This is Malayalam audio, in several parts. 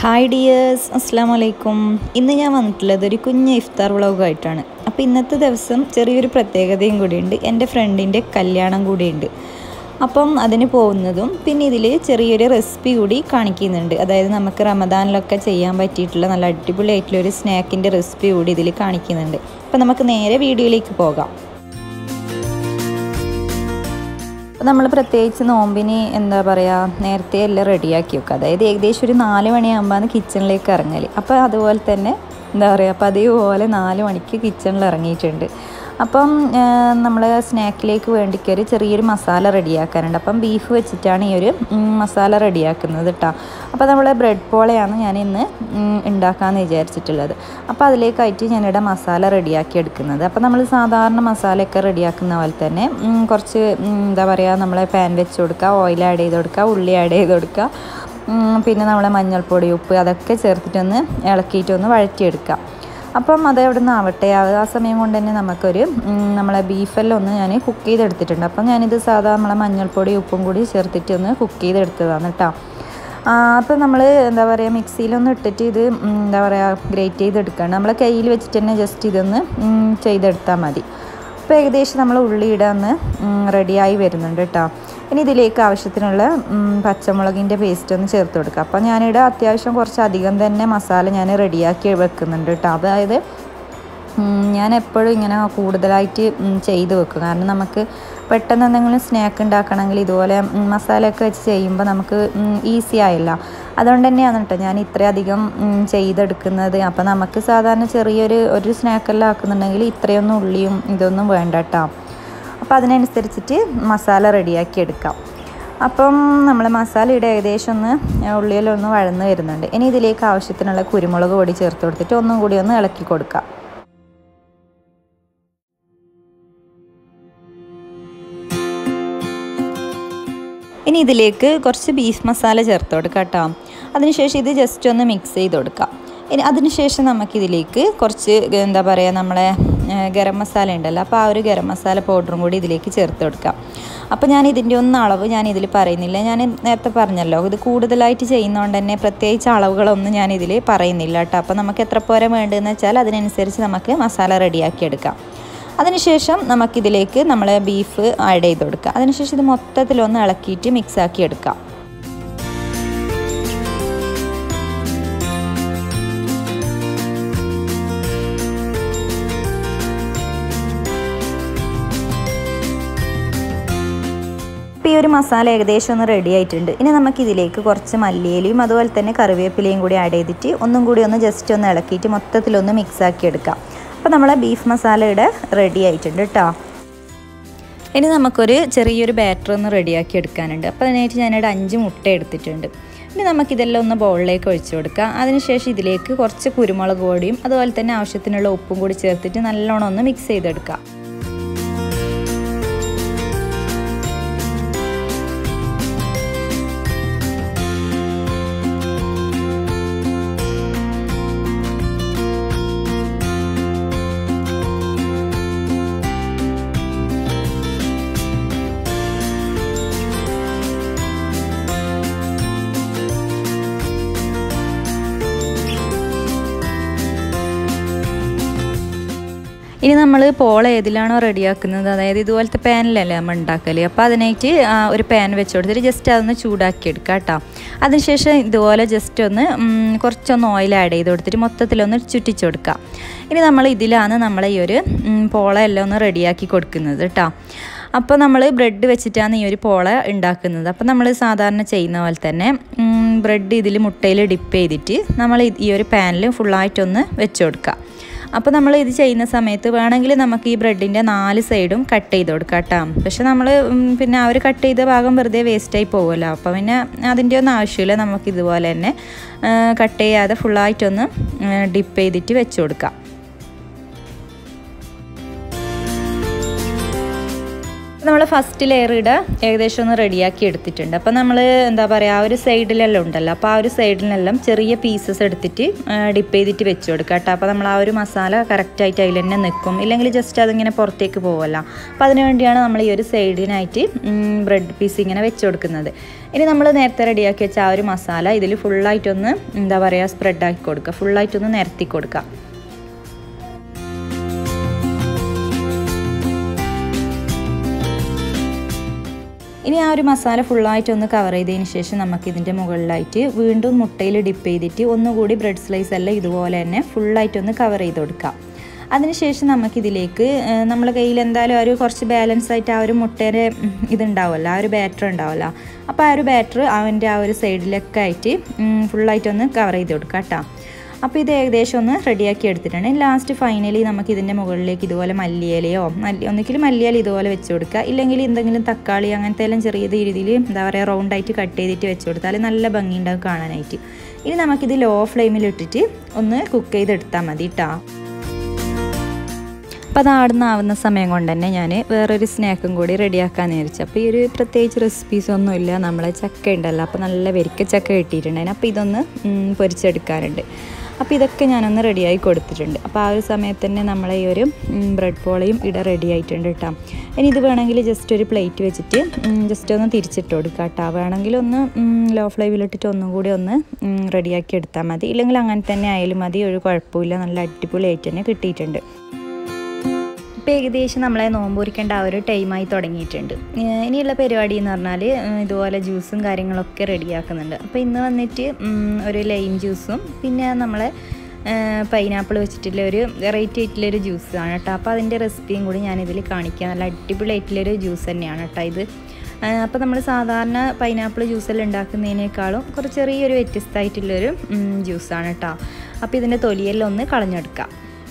ഹായ് ഡിയേഴ്സ് അസ്സാം വലൈക്കും ഇന്ന് ഞാൻ വന്നിട്ടുള്ളത് ഒരു കുഞ്ഞ് ഇഫ്താർ വ്ളോഗായിട്ടാണ് അപ്പോൾ ഇന്നത്തെ ദിവസം ചെറിയൊരു പ്രത്യേകതയും കൂടിയുണ്ട് എൻ്റെ ഫ്രണ്ടിൻ്റെ കല്യാണം കൂടിയുണ്ട് അപ്പം അതിന് പോകുന്നതും പിന്നെ ഇതിൽ ചെറിയൊരു റെസിപ്പി കൂടി കാണിക്കുന്നുണ്ട് അതായത് നമുക്ക് റമദാനിലൊക്കെ ചെയ്യാൻ പറ്റിയിട്ടുള്ള നല്ല അടിപൊളിയായിട്ടുള്ള ഒരു സ്നാക്കിൻ്റെ റെസിപ്പി കൂടി ഇതിൽ കാണിക്കുന്നുണ്ട് അപ്പോൾ നമുക്ക് നേരെ വീഡിയോയിലേക്ക് പോകാം നമ്മൾ പ്രത്യേകിച്ച് നോമ്പിന് എന്താ പറയുക നേരത്തെ എല്ലാം റെഡിയാക്കി വെക്കുക അതായത് ഏകദേശം ഒരു നാല് മണിയാകുമ്പോഴാണ് കിച്ചണിലേക്ക് ഇറങ്ങൽ അപ്പോൾ അതുപോലെ തന്നെ എന്താ പറയുക പതിവ് നാല് മണിക്ക് കിച്ചണിൽ ഇറങ്ങിയിട്ടുണ്ട് അപ്പം നമ്മൾ സ്നാക്കിലേക്ക് വേണ്ടിക്കൊരു ചെറിയൊരു മസാല റെഡിയാക്കാനുണ്ട് അപ്പം ബീഫ് വെച്ചിട്ടാണ് ഈ ഒരു മസാല റെഡിയാക്കുന്നത് കേട്ടോ അപ്പോൾ നമ്മൾ ബ്രെഡ് പോളയാണ് ഞാൻ ഇന്ന് ഉണ്ടാക്കാമെന്ന് വിചാരിച്ചിട്ടുള്ളത് അപ്പോൾ അതിലേക്കായിട്ട് ഞാനിവിടെ മസാല റെഡിയാക്കി എടുക്കുന്നത് അപ്പോൾ നമ്മൾ സാധാരണ മസാലയൊക്കെ റെഡിയാക്കുന്ന പോലെ തന്നെ കുറച്ച് എന്താ പറയുക നമ്മളെ പാൻ വെച്ച് കൊടുക്കുക ഓയിൽ ആഡ് ചെയ്ത് കൊടുക്കുക ഉള്ളി ആഡ് ചെയ്ത് കൊടുക്കുക പിന്നെ നമ്മളെ മഞ്ഞൾപ്പൊടി ഉപ്പ് അതൊക്കെ ചേർത്തിട്ടൊന്ന് ഇളക്കിയിട്ടൊന്ന് വഴറ്റിയെടുക്കുക അപ്പം അത് എവിടെ നിന്ന് ആവട്ടെ ആ സമയം കൊണ്ട് തന്നെ നമുക്കൊരു നമ്മളെ ബീഫെല്ലാം ഒന്ന് ഞാൻ കുക്ക് ചെയ്തെടുത്തിട്ടുണ്ട് അപ്പം ഞാനിത് സാധാ നമ്മളെ മഞ്ഞൾപ്പൊടി ഉപ്പും കൂടി ചേർത്തിട്ട് ഒന്ന് കുക്ക് ചെയ്തെടുത്തതാണ് കേട്ടോ അപ്പോൾ നമ്മൾ എന്താ പറയുക മിക്സിയിലൊന്ന് ഇട്ടിട്ട് ഇത് എന്താ പറയുക ഗ്രേറ്റ് ചെയ്തെടുക്കണം നമ്മളെ കയ്യിൽ വെച്ചിട്ട് തന്നെ ജസ്റ്റ് ഇതൊന്ന് ചെയ്തെടുത്താൽ മതി അപ്പോൾ ഏകദേശം നമ്മൾ ഉള്ളി ഇടാന്ന് റെഡിയായി വരുന്നുണ്ട് കേട്ടോ ഇനി ഇതിലേക്ക് ആവശ്യത്തിനുള്ള പച്ചമുളകിൻ്റെ പേസ്റ്റ് ഒന്ന് ചേർത്ത് കൊടുക്കുക അപ്പോൾ ഞാനിവിടെ അത്യാവശ്യം കുറച്ച് അധികം തന്നെ മസാല ഞാൻ റെഡിയാക്കി വെക്കുന്നുണ്ട് കേട്ടോ അതായത് ഞാൻ എപ്പോഴും ഇങ്ങനെ കൂടുതലായിട്ട് ചെയ്ത് വെക്കും കാരണം നമുക്ക് പെട്ടെന്ന് എന്തെങ്കിലും സ്നാക്ക് ഉണ്ടാക്കണമെങ്കിൽ ഇതുപോലെ മസാലയൊക്കെ വെച്ച് ചെയ്യുമ്പോൾ നമുക്ക് ഈസി ആയില്ല അതുകൊണ്ട് തന്നെയാണ് കേട്ടോ ഞാൻ ഇത്രയധികം ചെയ്തെടുക്കുന്നത് അപ്പോൾ നമുക്ക് സാധാരണ ചെറിയൊരു ഒരു സ്നാക്കെല്ലാം ആക്കുന്നുണ്ടെങ്കിൽ ഇത്രയൊന്നും ഉള്ളിയും ഇതൊന്നും വേണ്ട കേട്ടോ അപ്പോൾ അതിനനുസരിച്ചിട്ട് മസാല റെഡിയാക്കി എടുക്കാം അപ്പം നമ്മൾ മസാലയുടെ ഏകദേശം ഒന്ന് ഉള്ളിയിലൊന്ന് വഴന്ന് വരുന്നുണ്ട് ഇനി ഇതിലേക്ക് ആവശ്യത്തിനുള്ള കുരുമുളക് പൊടി ചേർത്ത് കൊടുത്തിട്ട് ഒന്നും കൂടി ഒന്ന് ഇളക്കി കൊടുക്കാം ഇനി ഇതിലേക്ക് കുറച്ച് ബീഫ് മസാല ചേർത്ത് കൊടുക്കാം കേട്ടോ അതിനുശേഷം ഇത് ജസ്റ്റ് ഒന്ന് മിക്സ് ചെയ്ത് കൊടുക്കാം ഇനി അതിനുശേഷം നമുക്കിതിലേക്ക് കുറച്ച് എന്താ പറയുക നമ്മളെ ഗരം മസാല ഉണ്ടല്ലോ അപ്പോൾ ആ ഒരു ഗരം മസാല പൗഡറും കൂടി ഇതിലേക്ക് ചേർത്ത് കൊടുക്കാം അപ്പോൾ ഞാൻ ഇതിൻ്റെ ഒന്നും അളവ് ഞാൻ ഇതിൽ പറയുന്നില്ല ഞാൻ നേരത്തെ പറഞ്ഞല്ലോ ഇത് കൂടുതലായിട്ട് ചെയ്യുന്നതുകൊണ്ട് തന്നെ പ്രത്യേകിച്ച് അളവുകളൊന്നും ഞാൻ ഇതിൽ പറയുന്നില്ല കേട്ടോ അപ്പോൾ നമുക്ക് എത്ര പോരെ വേണ്ടതെന്ന് വെച്ചാൽ അതിനനുസരിച്ച് നമുക്ക് മസാല റെഡിയാക്കി എടുക്കാം അതിനുശേഷം നമുക്കിതിലേക്ക് നമ്മൾ ബീഫ് ആഡ് ചെയ്ത് കൊടുക്കുക അതിനുശേഷം ഇത് മൊത്തത്തിലൊന്ന് ഇളക്കിയിട്ട് മിക്സ് ആക്കി എടുക്കാം ഇപ്പോൾ ഈ ഒരു മസാല ഏകദേശം ഒന്ന് റെഡി ആയിട്ടുണ്ട് ഇനി നമുക്കിതിലേക്ക് കുറച്ച് മല്ലിയിലയും അതുപോലെ തന്നെ കറിവേപ്പിലയും കൂടി ആഡ് ചെയ്തിട്ട് ഒന്നും കൂടി ഒന്ന് ജസ്റ്റ് ഒന്ന് ഇളക്കിയിട്ട് മൊത്തത്തിലൊന്ന് മിക്സ് ആക്കി എടുക്കാം അപ്പോൾ നമ്മളെ ബീഫ് മസാലയുടെ റെഡി ആയിട്ടുണ്ട് കേട്ടോ ഇനി നമുക്കൊരു ചെറിയൊരു ബാറ്റർ ഒന്ന് റെഡിയാക്കി എടുക്കാനുണ്ട് അപ്പോൾ അതിനായിട്ട് ഞാനിവിടെ അഞ്ച് മുട്ട എടുത്തിട്ടുണ്ട് ഇനി നമുക്കിതെല്ലാം ഒന്ന് ബൗളിലേക്ക് ഒഴിച്ചു കൊടുക്കാം അതിനുശേഷം ഇതിലേക്ക് കുറച്ച് കുരുമുളക് പൊടിയും അതുപോലെ തന്നെ ആവശ്യത്തിനുള്ള ഉപ്പും കൂടി ചേർത്തിട്ട് നല്ലോണം ഒന്ന് മിക്സ് ചെയ്തെടുക്കാം ഇനി നമ്മൾ പോള ഏതിലാണോ റെഡിയാക്കുന്നത് അതായത് ഇതുപോലത്തെ പാനിലല്ലേ നമ്മൾ ഉണ്ടാക്കൽ അപ്പോൾ അതിനായിട്ട് ഒരു പാൻ വെച്ച് കൊടുത്തിട്ട് ജസ്റ്റ് അതൊന്ന് ചൂടാക്കി എടുക്കുക കേട്ടോ അതിനുശേഷം ഇതുപോലെ ജസ്റ്റ് ഒന്ന് കുറച്ചൊന്ന് ഓയിൽ ആഡ് ചെയ്ത് കൊടുത്തിട്ട് മൊത്തത്തിലൊന്ന് ചുറ്റിച്ച് കൊടുക്കുക ഇനി നമ്മൾ ഇതിലാണ് നമ്മളെ ഈ ഒരു പോള എല്ലാം ഒന്ന് റെഡിയാക്കി കൊടുക്കുന്നത് കേട്ടോ അപ്പോൾ നമ്മൾ ബ്രെഡ് വെച്ചിട്ടാണ് ഈ ഒരു പോള ഉണ്ടാക്കുന്നത് അപ്പോൾ നമ്മൾ സാധാരണ ചെയ്യുന്ന പോലെ തന്നെ ബ്രെഡ് ഇതിൽ മുട്ടയിൽ ഡിപ്പ് ചെയ്തിട്ട് നമ്മൾ ഈ ഒരു പാനിൽ ഫുള്ളായിട്ടൊന്ന് വെച്ച് കൊടുക്കുക അപ്പോൾ നമ്മൾ ഇത് ചെയ്യുന്ന സമയത്ത് വേണമെങ്കിൽ നമുക്ക് ഈ ബ്രെഡിൻ്റെ നാല് സൈഡും കട്ട് ചെയ്ത് കൊടുക്കാം കേട്ടോ പക്ഷെ നമ്മൾ പിന്നെ അവർ കട്ട് ചെയ്ത ഭാഗം വെറുതെ വേസ്റ്റായി പോകുമല്ലോ അപ്പോൾ പിന്നെ അതിൻ്റെ ഒന്നും ആവശ്യമില്ല നമുക്ക് ഇതുപോലെ തന്നെ കട്ട് ചെയ്യാതെ ഫുള്ളായിട്ടൊന്ന് ഡിപ്പ് ചെയ്തിട്ട് വെച്ച് കൊടുക്കാം നമ്മൾ ഫസ്റ്റ് ലെയർ ഇട ഏകദേശം ഒന്ന് റെഡിയാക്കി എടുത്തിട്ടുണ്ട് അപ്പോൾ നമ്മൾ എന്താ പറയുക ആ ഒരു സൈഡിലെല്ലാം ഉണ്ടല്ലോ അപ്പോൾ ആ ഒരു സൈഡിലെല്ലാം ചെറിയ പീസസ് എടുത്തിട്ട് ഡിപ്പ് ചെയ്തിട്ട് വെച്ച് കൊടുക്കുക കേട്ടോ അപ്പോൾ നമ്മൾ ആ ഒരു മസാല കറക്റ്റായിട്ട് അതിൽ തന്നെ നിൽക്കും ഇല്ലെങ്കിൽ ജസ്റ്റ് അതിങ്ങനെ പുറത്തേക്ക് പോവല്ല അപ്പോൾ അതിന് വേണ്ടിയാണ് നമ്മൾ ഈ ഒരു സൈഡിനായിട്ട് ബ്രെഡ് പീസ് ഇങ്ങനെ വെച്ച് കൊടുക്കുന്നത് ഇനി നമ്മൾ നേരത്തെ റെഡിയാക്കി വെച്ച ആ ഒരു മസാല ഇതിൽ ഫുള്ളായിട്ടൊന്ന് എന്താ പറയുക സ്പ്രെഡാക്കി കൊടുക്കുക ഫുള്ളായിട്ടൊന്ന് നിരത്തി കൊടുക്കുക ഇനി ആ ഒരു മസാല ഫുള്ളായിട്ട് ഒന്ന് കവർ ചെയ്തതിന് ശേഷം നമുക്ക് ഇതിൻ്റെ മുകളിലായിട്ട് വീണ്ടും മുട്ടയിൽ ഡിപ്പ് ചെയ്തിട്ട് ഒന്നുകൂടി ബ്രെഡ് സ്ലൈസ് എല്ലാം ഇതുപോലെ തന്നെ ഫുള്ളായിട്ട് ഒന്ന് കവർ ചെയ്ത് കൊടുക്കാം അതിനുശേഷം നമുക്കിതിലേക്ക് നമ്മളെ കയ്യിൽ എന്തായാലും ഒരു കുറച്ച് ബാലൻസ് ആയിട്ട് ആ ഒരു മുട്ടയുടെ ഇതുണ്ടാവുമല്ലോ ആ ഒരു ബാറ്റർ ഉണ്ടാവുമല്ലോ അപ്പോൾ ആ ഒരു ബാറ്റർ അവൻ്റെ ആ ഒരു സൈഡിലൊക്കെ ആയിട്ട് ഫുള്ളായിട്ടൊന്ന് കവർ ചെയ്ത് കൊടുക്കാം കേട്ടോ അപ്പോൾ ഇത് ഏകദേശം ഒന്ന് റെഡിയാക്കി എടുത്തിട്ടുണ്ട് ലാസ്റ്റ് ഫൈനലി നമുക്ക് ഇതിൻ്റെ മുകളിലേക്ക് ഇതുപോലെ മല്ലിയിലയോ മല്ലി ഒന്നിക്കിലും മല്ലിയില ഇതുപോലെ വെച്ച് കൊടുക്കുക ഇല്ലെങ്കിൽ എന്തെങ്കിലും തക്കാളി അങ്ങനത്തെ എല്ലാം ചെറിയ രീതിയിൽ എന്താ പറയുക റൗണ്ടായിട്ട് കട്ട് ചെയ്തിട്ട് വെച്ച് കൊടുത്താൽ നല്ല ഭംഗി ഉണ്ടാവും കാണാനായിട്ട് ഇനി നമുക്കിത് ലോ ഫ്ലെയിമിൽ ഇട്ടിട്ട് ഒന്ന് കുക്ക് ചെയ്തെടുത്താൽ മതി കേട്ടോ അപ്പോൾ അത് ആടുന്നാവുന്ന സമയം കൊണ്ട് തന്നെ ഞാൻ വേറൊരു സ്നാക്കും കൂടി റെഡിയാക്കാൻ വിചാരിച്ചു അപ്പോൾ ഈ ഒരു പ്രത്യേകിച്ച് റെസിപ്പീസ് ഒന്നുമില്ല നമ്മളെ ചക്ക ഉണ്ടല്ലോ അപ്പോൾ നല്ല വരിക്ക ചക്ക കിട്ടിയിട്ടുണ്ടായിരുന്നു അപ്പോൾ ഇതൊന്ന് പൊരിച്ചെടുക്കാറുണ്ട് അപ്പോൾ ഇതൊക്കെ ഞാനൊന്ന് റെഡിയായി കൊടുത്തിട്ടുണ്ട് അപ്പോൾ ആ ഒരു സമയത്ത് തന്നെ നമ്മളെ ഈ ഒരു ബ്രെഡ് പോളയും ഇട റെഡി ആയിട്ടുണ്ട് കേട്ടോ ഇനി ഇത് വേണമെങ്കിൽ ജസ്റ്റ് ഒരു പ്ലേറ്റ് വെച്ചിട്ട് ജസ്റ്റ് ഒന്ന് തിരിച്ചിട്ട് കൊടുക്കുക കേട്ടോ വേണമെങ്കിൽ ഒന്ന് ലോ ഫ്ലെയിമിലിട്ടിട്ട് ഒന്നും കൂടി ഒന്ന് റെഡിയാക്കി എടുത്താൽ മതി ഇല്ലെങ്കിൽ അങ്ങനെ തന്നെ ആയാലും മതി ഒരു കുഴപ്പമില്ല നല്ല അടിപൊളിയായിട്ട് തന്നെ കിട്ടിയിട്ടുണ്ട് ഇപ്പോൾ ഏകദേശം നമ്മളെ നോമ്പൂരിക്കേണ്ട ആ ഒരു ടൈമായി തുടങ്ങിയിട്ടുണ്ട് ഇനിയുള്ള പരിപാടി എന്ന് പറഞ്ഞാൽ ഇതുപോലെ ജ്യൂസും കാര്യങ്ങളൊക്കെ റെഡിയാക്കുന്നുണ്ട് അപ്പോൾ ഇന്ന് വന്നിട്ട് ഒരു ലൈം ജ്യൂസും പിന്നെ നമ്മളെ പൈനാപ്പിൾ വെച്ചിട്ടുള്ള ഒരു വെറൈറ്റി ആയിട്ടുള്ളൊരു ജ്യൂസാണ് കേട്ടോ അപ്പോൾ അതിൻ്റെ റെസിപ്പിയും കൂടി ഞാനിതിൽ കാണിക്കാം നല്ല അടിപൊളിയായിട്ടുള്ളൊരു ജ്യൂസ് തന്നെയാണ് കേട്ടോ ഇത് അപ്പോൾ നമ്മൾ സാധാരണ പൈനാപ്പിൾ ജ്യൂസെല്ലാം ഉണ്ടാക്കുന്നതിനേക്കാളും കുറച്ച് ചെറിയൊരു വ്യത്യസ്തമായിട്ടുള്ളൊരു ജ്യൂസാണ് കേട്ടോ അപ്പോൾ ഇതിൻ്റെ തൊലിയെല്ലാം ഒന്ന് കളഞ്ഞെടുക്കാം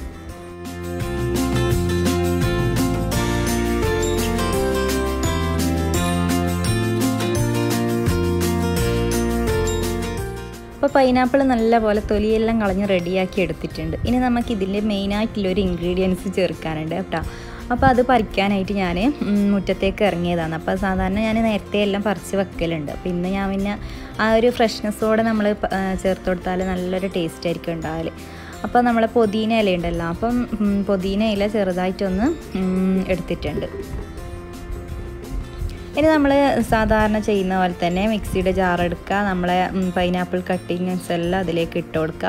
അപ്പോൾ പൈനാപ്പിൾ നല്ലപോലെ തൊലിയെല്ലാം കളഞ്ഞ് റെഡിയാക്കി എടുത്തിട്ടുണ്ട് ഇനി നമുക്ക് ഇതിൻ്റെ മെയിനായിട്ടുള്ളൊരു ഇൻഗ്രീഡിയൻസ് ചേർക്കാനുണ്ട് കേട്ടോ അപ്പോൾ അത് പറിക്കാനായിട്ട് ഞാൻ മുറ്റത്തേക്ക് ഇറങ്ങിയതാണ് അപ്പോൾ സാധാരണ ഞാൻ നേരത്തെ എല്ലാം പറിച്ച് വെക്കലുണ്ട് അപ്പോൾ ഇന്ന് ഞാൻ പിന്നെ ആ ഒരു ഫ്രഷ്നെസ്സോടെ നമ്മൾ ചേർത്ത് കൊടുത്താൽ നല്ലൊരു ടേസ്റ്റ് ആയിരിക്കും ഉണ്ടാവൽ അപ്പോൾ നമ്മളെ പുതിന ഇല ഉണ്ടല്ലോ അപ്പം പുതിന ഇല ചെറുതായിട്ടൊന്ന് എടുത്തിട്ടുണ്ട് ഇനി നമ്മൾ സാധാരണ ചെയ്യുന്ന പോലെ തന്നെ മിക്സിയുടെ ജാർ എടുക്കുക നമ്മളെ പൈനാപ്പിൾ കട്ടിങ്സ് എല്ലാം അതിലേക്ക് ഇട്ട് കൊടുക്കുക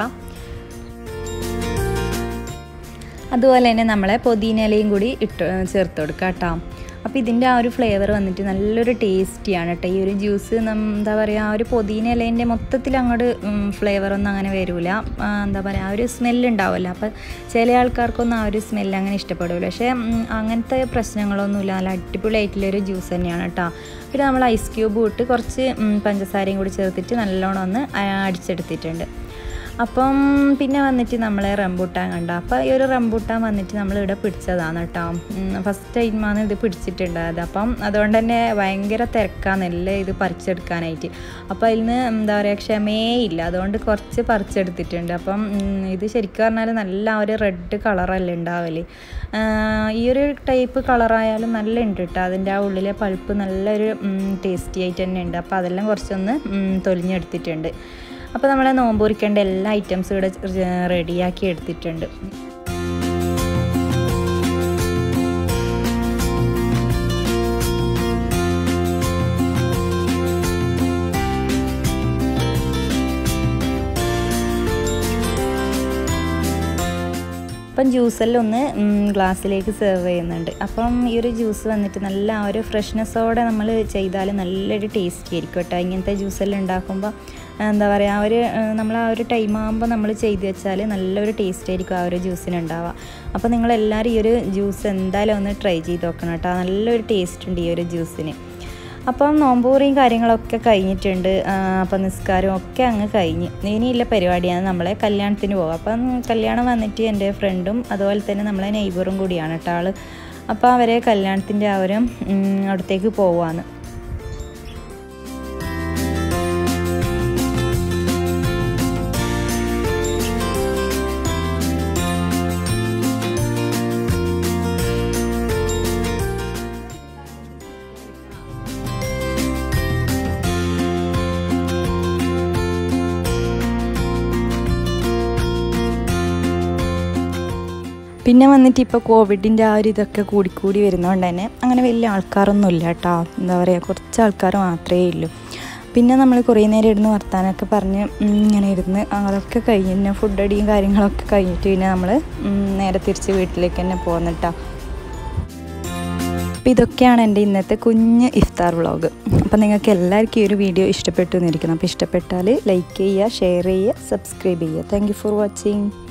അതുപോലെ തന്നെ നമ്മളെ പുതിനയിലയും കൂടി ഇട്ട് ചേർത്ത് കൊടുക്കുക കേട്ടോ അപ്പോൾ ഇതിൻ്റെ ആ ഒരു ഫ്ലേവർ വന്നിട്ട് നല്ലൊരു ടേസ്റ്റിയാണ് കേട്ടോ ഈ ഒരു ജ്യൂസ് എന്താ പറയുക ആ ഒരു പുതിന ഇലേൻ്റെ മൊത്തത്തിൽ അങ്ങോട്ട് ഫ്ലേവറൊന്നും അങ്ങനെ വരില്ല എന്താ പറയുക ആ ഒരു സ്മെല്ല് ഉണ്ടാവുമല്ലോ അപ്പോൾ ചില ആൾക്കാർക്കൊന്നും ആ ഒരു സ്മെല്ല് അങ്ങനെ ഇഷ്ടപ്പെടില്ല പക്ഷേ അങ്ങനത്തെ പ്രശ്നങ്ങളൊന്നുമില്ല നല്ല അടിപൊളിയായിട്ടുള്ളൊരു ജ്യൂസ് തന്നെയാണ് കേട്ടോ പിന്നെ നമ്മൾ ഐസ് ക്യൂബ് ഇട്ട് കുറച്ച് പഞ്ചസാരയും കൂടി ചേർത്തിട്ട് നല്ലോണം ഒന്ന് അടിച്ചെടുത്തിട്ടുണ്ട് അപ്പം പിന്നെ വന്നിട്ട് നമ്മളെ റംബൂട്ടാൻ കണ്ട അപ്പോൾ ഈ ഒരു റംബൂട്ടാൻ വന്നിട്ട് നമ്മൾ ഇവിടെ പിടിച്ചതാണ് കേട്ടോ ഫസ്റ്റ് ടൈമാണ് ഇത് പിടിച്ചിട്ടുണ്ടായത് അപ്പം അതുകൊണ്ട് തന്നെ ഭയങ്കര തിരക്കാന്നല്ലേ ഇത് പറിച്ചെടുക്കാനായിട്ട് അപ്പോൾ അതിൽ നിന്ന് എന്താ പറയുക ക്ഷമയേ ഇല്ല അതുകൊണ്ട് കുറച്ച് പറിച്ചെടുത്തിട്ടുണ്ട് അപ്പം ഇത് ശരിക്കും പറഞ്ഞാൽ നല്ല ഒരു റെഡ് കളറല്ലേ ഉണ്ടാവല് ഈ ഒരു ടൈപ്പ് കളറായാലും നല്ല ഉണ്ട് കേട്ടോ അതിൻ്റെ ആ ഉള്ളിലെ പൾപ്പ് നല്ലൊരു ടേസ്റ്റി ആയിട്ട് തന്നെ ഉണ്ട് അപ്പോൾ അതെല്ലാം കുറച്ചൊന്ന് തൊലിഞ്ഞെടുത്തിട്ടുണ്ട് അപ്പോൾ നമ്മൾ നോമ്പൂരിക്കേണ്ട എല്ലാ ഐറ്റംസും ഇവിടെ റെഡിയാക്കി എടുത്തിട്ടുണ്ട് അപ്പം ജ്യൂസെല്ലാം ഒന്ന് ഗ്ലാസ്സിലേക്ക് സെർവ് ചെയ്യുന്നുണ്ട് അപ്പം ഈ ഒരു ജ്യൂസ് വന്നിട്ട് നല്ല ആ ഒരു ഫ്രഷ്നെസ്സോടെ നമ്മൾ ചെയ്താൽ നല്ലൊരു ടേസ്റ്റി ആയിരിക്കും കേട്ടോ ഇങ്ങനത്തെ ജ്യൂസെല്ലാം ഉണ്ടാക്കുമ്പോൾ എന്താ പറയുക ഒരു നമ്മൾ ആ ഒരു ടൈം ആകുമ്പോൾ നമ്മൾ ചെയ്ത് വെച്ചാൽ നല്ലൊരു ടേസ്റ്റ് ആയിരിക്കും ആ ഒരു ജ്യൂസിന് ഉണ്ടാവുക അപ്പോൾ നിങ്ങളെല്ലാവരും ഈ ഒരു ജ്യൂസ് എന്തായാലും ഒന്ന് ട്രൈ ചെയ്ത് നോക്കണം കേട്ടോ നല്ലൊരു ടേസ്റ്റ് ഉണ്ട് ഈ ഒരു ജ്യൂസിന് അപ്പം നോമ്പൂറിയും കാര്യങ്ങളൊക്കെ കഴിഞ്ഞിട്ടുണ്ട് അപ്പം നിസ്കാരവും ഒക്കെ അങ്ങ് കഴിഞ്ഞ് ഇനിയുള്ള പരിപാടിയാണ് നമ്മളെ കല്യാണത്തിന് പോകുക അപ്പം കല്യാണം വന്നിട്ട് എൻ്റെ ഫ്രണ്ടും അതുപോലെ തന്നെ നമ്മളെ നെയ്ബറും കൂടിയാണ് കേട്ടോ ആൾ അപ്പോൾ അവരെ കല്യാണത്തിൻ്റെ അവരും അടുത്തേക്ക് പോവാന്ന് പിന്നെ വന്നിട്ട് ഇപ്പോൾ കോവിഡിൻ്റെ ആ ഒരു ഇതൊക്കെ കൂടിക്കൂടി വരുന്നതുകൊണ്ട് തന്നെ അങ്ങനെ വലിയ ആൾക്കാരൊന്നും ഇല്ല കേട്ടോ എന്താ പറയുക കുറച്ച് ആൾക്കാർ മാത്രമേ ഉള്ളൂ പിന്നെ നമ്മൾ കുറേ നേരം ഇരുന്ന് വർത്താനമൊക്കെ പറഞ്ഞ് ഉം, ഇങ്ങനെ ഇരുന്ന് അതൊക്കെ കഴിഞ്ഞ് ഫുഡ് അടിയും കാര്യങ്ങളൊക്കെ കഴിഞ്ഞിട്ട് പിന്നെ നമ്മൾ നേരെ തിരിച്ച് വീട്ടിലേക്ക് തന്നെ പോകുന്നിട്ടാ അപ്പോൾ ഇതൊക്കെയാണ് എൻ്റെ ഇന്നത്തെ കുഞ്ഞ് ഇഫ്താർ വ്ളോഗ് അപ്പോൾ നിങ്ങൾക്ക് എല്ലാവർക്കും ഈ ഒരു വീഡിയോ ഇഷ്ടപ്പെട്ടു എന്നിരിക്കണം അപ്പോൾ ഇഷ്ടപ്പെട്ടാൽ ലൈക്ക് ചെയ്യുക ഷെയർ ചെയ്യുക സബ്സ്ക്രൈബ് ചെയ്യുക താങ്ക് യു ഫോർ വാച്ചിങ്